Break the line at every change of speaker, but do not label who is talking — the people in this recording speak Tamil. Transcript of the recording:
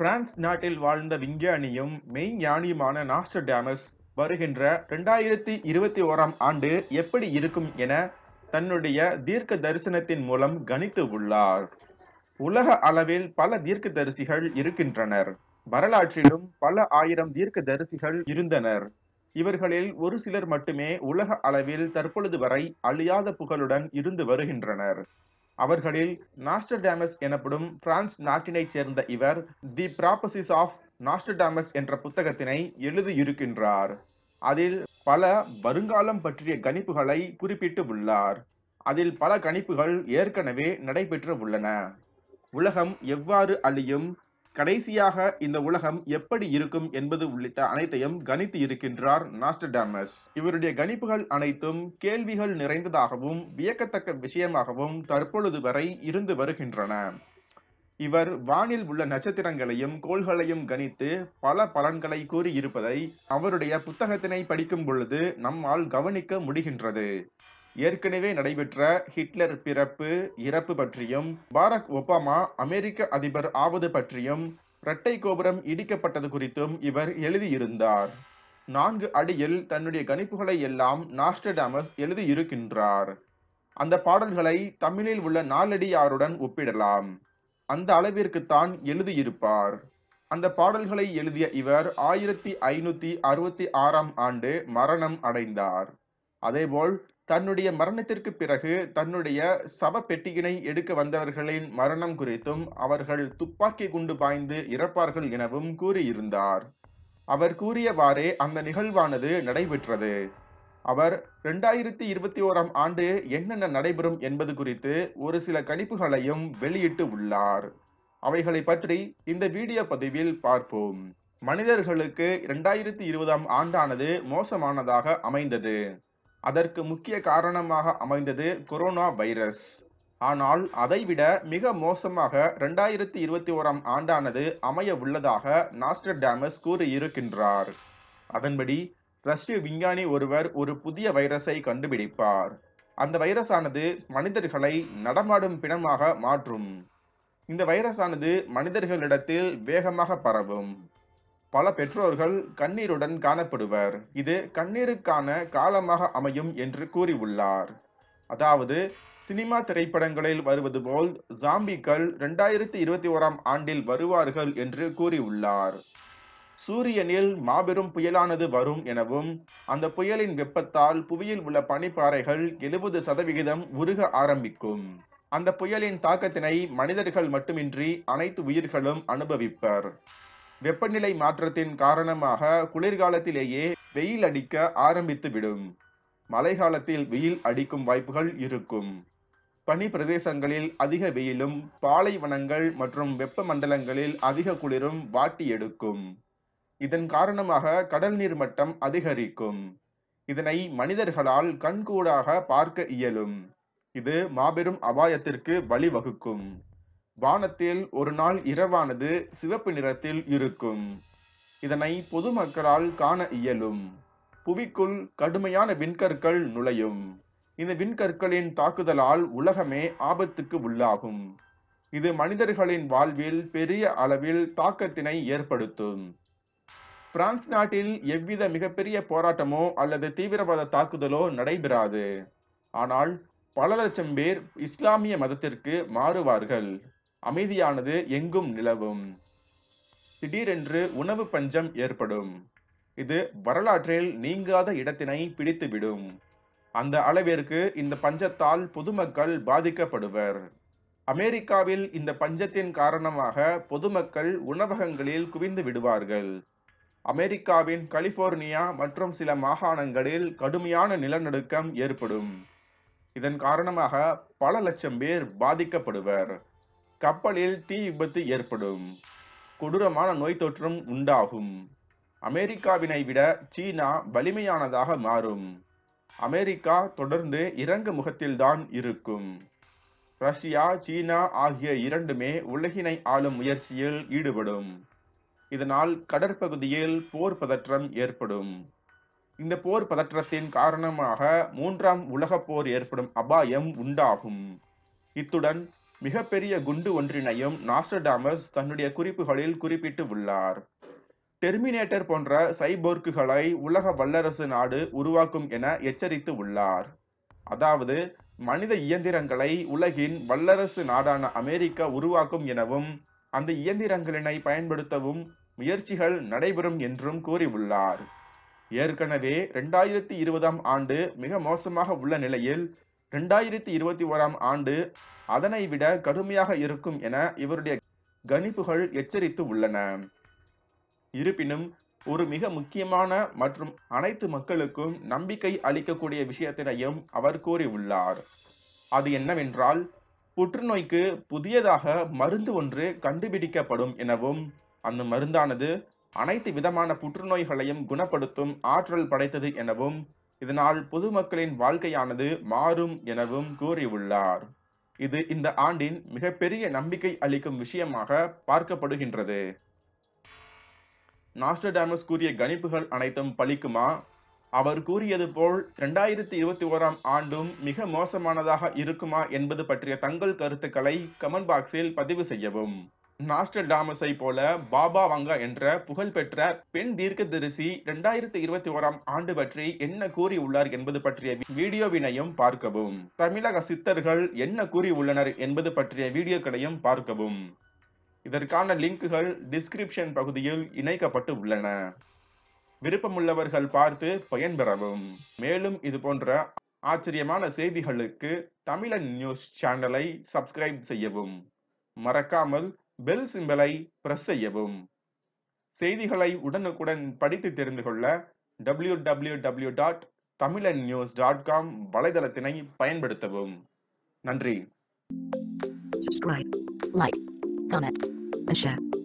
பிரான்ஸ் நாட்டில் வாழ்ந்த விஞ்ஞானியும் மெய்ஞானியுமான நாஸ்டர்டாமஸ் வருகின்ற இரண்டாயிரத்தி இருபத்தி ஓராம் ஆண்டு எப்படி இருக்கும் என தன்னுடைய தீர்க்க தரிசனத்தின் மூலம் கணித்து உள்ளார் உலக அளவில் பல தீர்க்க தரிசிகள் இருக்கின்றனர் வரலாற்றிலும் பல ஆயிரம் தீர்க்க தரிசிகள் இருந்தனர் இவர்களில் ஒரு சிலர் மட்டுமே உலக அளவில் தற்பொழுது வரை அழியாத புகழுடன் இருந்து வருகின்றனர் அவர்களில் நாஸ்டர்டாமஸ் எனப்படும் பிரான்ஸ் நாட்டினைச் சேர்ந்த இவர் தி ப்ராபசிஸ் ஆஃப் நாஸ்டர்டாமஸ் என்ற புத்தகத்தினை எழுதியிருக்கின்றார் அதில் பல வருங்காலம் பற்றிய கணிப்புகளை குறிப்பிட்டு உள்ளார் அதில் பல கணிப்புகள் ஏற்கனவே நடைபெற்று உள்ளன உலகம் எவ்வாறு அழியும் கடைசியாக இந்த உலகம் எப்படி இருக்கும் என்பது உள்ளிட்ட அனைத்தையும் கணித்து இருக்கின்றார் நாஸ்டடாமஸ் இவருடைய கணிப்புகள் அனைத்தும் கேள்விகள் நிறைந்ததாகவும் வியக்கத்தக்க விஷயமாகவும் தற்பொழுது வரை இருந்து வருகின்றன இவர் வானில் உள்ள நட்சத்திரங்களையும் கோள்களையும் கணித்து பல பலன்களை கூறியிருப்பதை அவருடைய புத்தகத்தினை படிக்கும் பொழுது நம்மால் கவனிக்க முடிகின்றது ஏற்கனவே நடைபெற்ற ஹிட்லர் பிறப்பு இறப்பு பற்றியும் பாரக் ஒபாமா அமெரிக்க அதிபர் ஆவது பற்றியும் இரட்டை கோபுரம் இடிக்கப்பட்டது குறித்தும் இவர் எழுதியிருந்தார் நான்கு அடியில் தன்னுடைய கணிப்புகளை எல்லாம் நாஸ்டடாமஸ் எழுதியிருக்கின்றார் அந்த பாடல்களை தமிழில் உள்ள நாலடியாருடன் ஒப்பிடலாம் அந்த அளவிற்குத்தான் எழுதியிருப்பார் அந்த பாடல்களை எழுதிய இவர் ஆயிரத்தி ஐநூத்தி அறுபத்தி ஆறாம் ஆண்டு மரணம் அடைந்தார் அதேபோல் தன்னுடைய மரணத்திற்கு பிறகு தன்னுடைய சவ பெட்டியினை எடுக்க வந்தவர்களின் மரணம் குறித்தும் அவர்கள் துப்பாக்கி குண்டு பாய்ந்து இறப்பார்கள் எனவும் கூறியிருந்தார் அவர் கூறியவாறே அந்த நிகழ்வானது நடைபெற்றது அவர் இரண்டாயிரத்தி இருபத்தி ஓராம் ஆண்டு என்னென்ன நடைபெறும் என்பது குறித்து ஒரு சில கணிப்புகளையும் வெளியிட்டு உள்ளார் அவைகளை பற்றி இந்த வீடியோ பதிவில் பார்ப்போம் மனிதர்களுக்கு இரண்டாயிரத்தி இருபதாம் ஆண்டானது மோசமானதாக அமைந்தது அதற்கு முக்கிய காரணமாக அமைந்தது கொரோனா வைரஸ் ஆனால் அதைவிட மிக மோசமாக இரண்டாயிரத்தி இருபத்தி ஓராம் ஆண்டானது அமைய உள்ளதாக நாஸ்டர்டாமஸ் கூறியிருக்கின்றார் அதன்படி ரஷ்ய விஞ்ஞானி ஒருவர் ஒரு புதிய வைரஸை கண்டுபிடிப்பார் அந்த வைரஸானது மனிதர்களை நடமாடும் பிணமாக மாற்றும் இந்த வைரஸானது மனிதர்களிடத்தில் வேகமாக பரவும் பல பெற்றோர்கள் கண்ணீருடன் காணப்படுவர் இது கண்ணீருக்கான காலமாக அமையும் என்று கூறியுள்ளார் அதாவது சினிமா திரைப்படங்களில் வருவது போல் ஜாம்பிக்கள் இரண்டாயிரத்தி இருபத்தி ஓராம் ஆண்டில் வருவார்கள் என்று கூறியுள்ளார் சூரியனில் மாபெரும் புயலானது வரும் எனவும் அந்த புயலின் வெப்பத்தால் புவியில் உள்ள பனிப்பாறைகள் எழுபது சதவிகிதம் உருக ஆரம்பிக்கும் அந்த புயலின் தாக்கத்தினை மனிதர்கள் மட்டுமின்றி அனைத்து உயிர்களும் அனுபவிப்பர் வெப்பநிலை மாற்றத்தின் காரணமாக குளிர்காலத்திலேயே வெயில் அடிக்க ஆரம்பித்து விடும் மழை காலத்தில் வெயில் அடிக்கும் வாய்ப்புகள் இருக்கும் பனி பிரதேசங்களில் அதிக வெயிலும் பாலைவனங்கள் மற்றும் வெப்ப மண்டலங்களில் அதிக குளிரும் வாட்டி எடுக்கும் இதன் காரணமாக கடல் நீர் மட்டம் அதிகரிக்கும் இதனை மனிதர்களால் கண்கூடாக பார்க்க இயலும் இது மாபெரும் அபாயத்திற்கு வழிவகுக்கும் வானத்தில் ஒரு நாள் இரவானது சிவப்பு நிறத்தில் இருக்கும் இதனை பொதுமக்களால் காண இயலும் புவிக்குள் கடுமையான விண்கற்கள் நுழையும் இந்த விண்கற்களின் தாக்குதலால் உலகமே ஆபத்துக்கு உள்ளாகும் இது மனிதர்களின் வாழ்வில் பெரிய அளவில் தாக்கத்தினை ஏற்படுத்தும் பிரான்ஸ் நாட்டில் எவ்வித மிகப்பெரிய போராட்டமோ அல்லது தீவிரவாத தாக்குதலோ நடைபெறாது ஆனால் பல லட்சம் பேர் இஸ்லாமிய மதத்திற்கு மாறுவார்கள் அமைதியானது எங்கும் நிலவும் திடீரென்று உணவு பஞ்சம் ஏற்படும் இது வரலாற்றில் நீங்காத இடத்தினை பிடித்துவிடும் அந்த அளவிற்கு இந்த பஞ்சத்தால் பொதுமக்கள் பாதிக்கப்படுவர் அமெரிக்காவில் இந்த பஞ்சத்தின் காரணமாக பொதுமக்கள் உணவகங்களில் குவிந்து விடுவார்கள் அமெரிக்காவின் கலிபோர்னியா மற்றும் சில மாகாணங்களில் கடுமையான நிலநடுக்கம் ஏற்படும் இதன் காரணமாக பல லட்சம் பேர் பாதிக்கப்படுவர் கப்பலில் தீ விபத்து ஏற்படும் கொடூரமான நோய் தொற்றும் உண்டாகும் அமெரிக்காவினை விட சீனா வலிமையானதாக மாறும் அமெரிக்கா தொடர்ந்து இறங்கு முகத்தில்தான் இருக்கும் ரஷ்யா சீனா ஆகிய இரண்டுமே உலகினை ஆளும் முயற்சியில் ஈடுபடும் இதனால் கடற்பகுதியில் போர் பதற்றம் ஏற்படும் இந்த போர் பதற்றத்தின் காரணமாக மூன்றாம் உலகப் போர் ஏற்படும் அபாயம் உண்டாகும் இத்துடன் மிகப்பெரிய குண்டு ஒன்றினையும் நாஸ்டர்டாமஸ் தன்னுடைய குறிப்புகளில் குறிப்பிட்டு உள்ளார் டெர்மினேட்டர் போன்ற சைபோர்க்குகளை உலக வல்லரசு நாடு உருவாக்கும் என எச்சரித்து உள்ளார் அதாவது மனித இயந்திரங்களை உலகின் வல்லரசு நாடான அமெரிக்கா உருவாக்கும் எனவும் அந்த இயந்திரங்களினை பயன்படுத்தவும் முயற்சிகள் நடைபெறும் என்றும் கூறியுள்ளார் ஏற்கனவே இரண்டாயிரத்தி இருபதாம் ஆண்டு மிக மோசமாக உள்ள நிலையில் இரண்டாயிரத்தி இருபத்தி ஓராம் ஆண்டு அதனை விட கடுமையாக இருக்கும் என இவருடைய கணிப்புகள் எச்சரித்து உள்ளன இருப்பினும் ஒரு மிக முக்கியமான மற்றும் அனைத்து மக்களுக்கும் நம்பிக்கை அளிக்கக்கூடிய விஷயத்தினையும் அவர் கூறியுள்ளார் அது என்னவென்றால் புற்றுநோய்க்கு புதியதாக மருந்து ஒன்று கண்டுபிடிக்கப்படும் எனவும் அந்த மருந்தானது அனைத்து விதமான புற்றுநோய்களையும் குணப்படுத்தும் ஆற்றல் படைத்தது எனவும் இதனால் பொதுமக்களின் வாழ்க்கையானது மாறும் எனவும் கூறியுள்ளார் இது இந்த ஆண்டின் மிகப்பெரிய நம்பிக்கை அளிக்கும் விஷயமாக பார்க்கப்படுகின்றது நாஸ்டர்டாமஸ் கூறிய கணிப்புகள் அனைத்தும் பலிக்குமா அவர் கூறியது போல் இரண்டாயிரத்தி இருபத்தி ஓராம் ஆண்டும் மிக மோசமானதாக இருக்குமா என்பது பற்றிய தங்கள் கருத்துக்களை கமெண்ட் பாக்ஸில் பதிவு செய்யவும் நாஸ்டர்டாமஸை போல பாபா வங்கா என்ற புகழ்பெற்ற பெண் தீர்க்கதரிசி இரண்டாயிரத்தி இருபத்தி ஓராம் ஆண்டு பற்றி என்ன கூறியுள்ளார் என்பது பற்றிய வீடியோவினையும் பார்க்கவும் தமிழக சித்தர்கள் என்ன கூறியுள்ளனர் என்பது பற்றிய வீடியோக்களையும் பார்க்கவும் இதற்கான லிங்குகள் டிஸ்கிரிப்ஷன் பகுதியில் இணைக்கப்பட்டு உள்ளன விருப்பமுள்ளவர்கள் பார்த்து பயன்பெறவும் மேலும் இது போன்ற ஆச்சரியமான செய்திகளுக்கு தமிழன் நியூஸ் சேனலை சப்ஸ்கிரைப் செய்யவும் மறக்காமல் பெல் சிம்பலை பிரஸ் செய்யவும் செய்திகளை உடனுக்குடன் படித்து தெரிந்து கொள்ள W W W dot Tamilan news dot com வலைதளத்தினை பயன்படுத்தவும் நன்றி
subscribe, like, comment, and share.